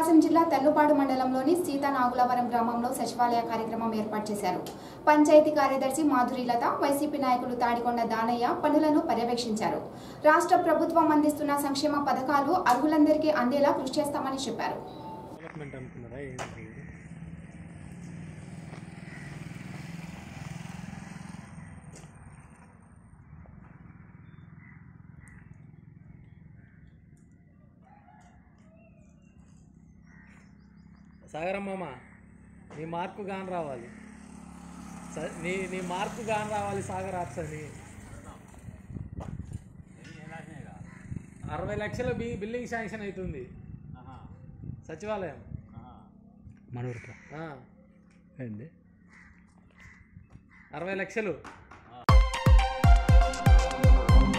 ప్రకాశం జిల్లా తెల్లుపాడు మండలంలోని సీతానాగులవరం గ్రామంలో సచివాలయ కార్యక్రమం ఏర్పాటు చేశారు పంచాయతీ కార్యదర్శి మాధురీలత వైసీపీ నాయకులు తాడికొండ దానయ్య పనులను పర్యవేక్షించారు రాష్ట్ర ప్రభుత్వం అందిస్తున్న సంక్షేమ పథకాలు అర్హులందరికీ అందేలా కృషి చేస్తామని చెప్పారు డెవలప్మెంట్ అనుకున్నారా ఏంటి సాగరమ్మమ్మ నీ మార్కు గాని రావాలి స- నీ నీ మార్కు గాని రావాలి సాగర్ ఆర్ట్స్ అని అరవై లక్షల బి బిల్డింగ్ శాంక్షన్ అవుతుంది సచివాలయం మనూరులో ఆ, ఏంది అరవై లక్షలు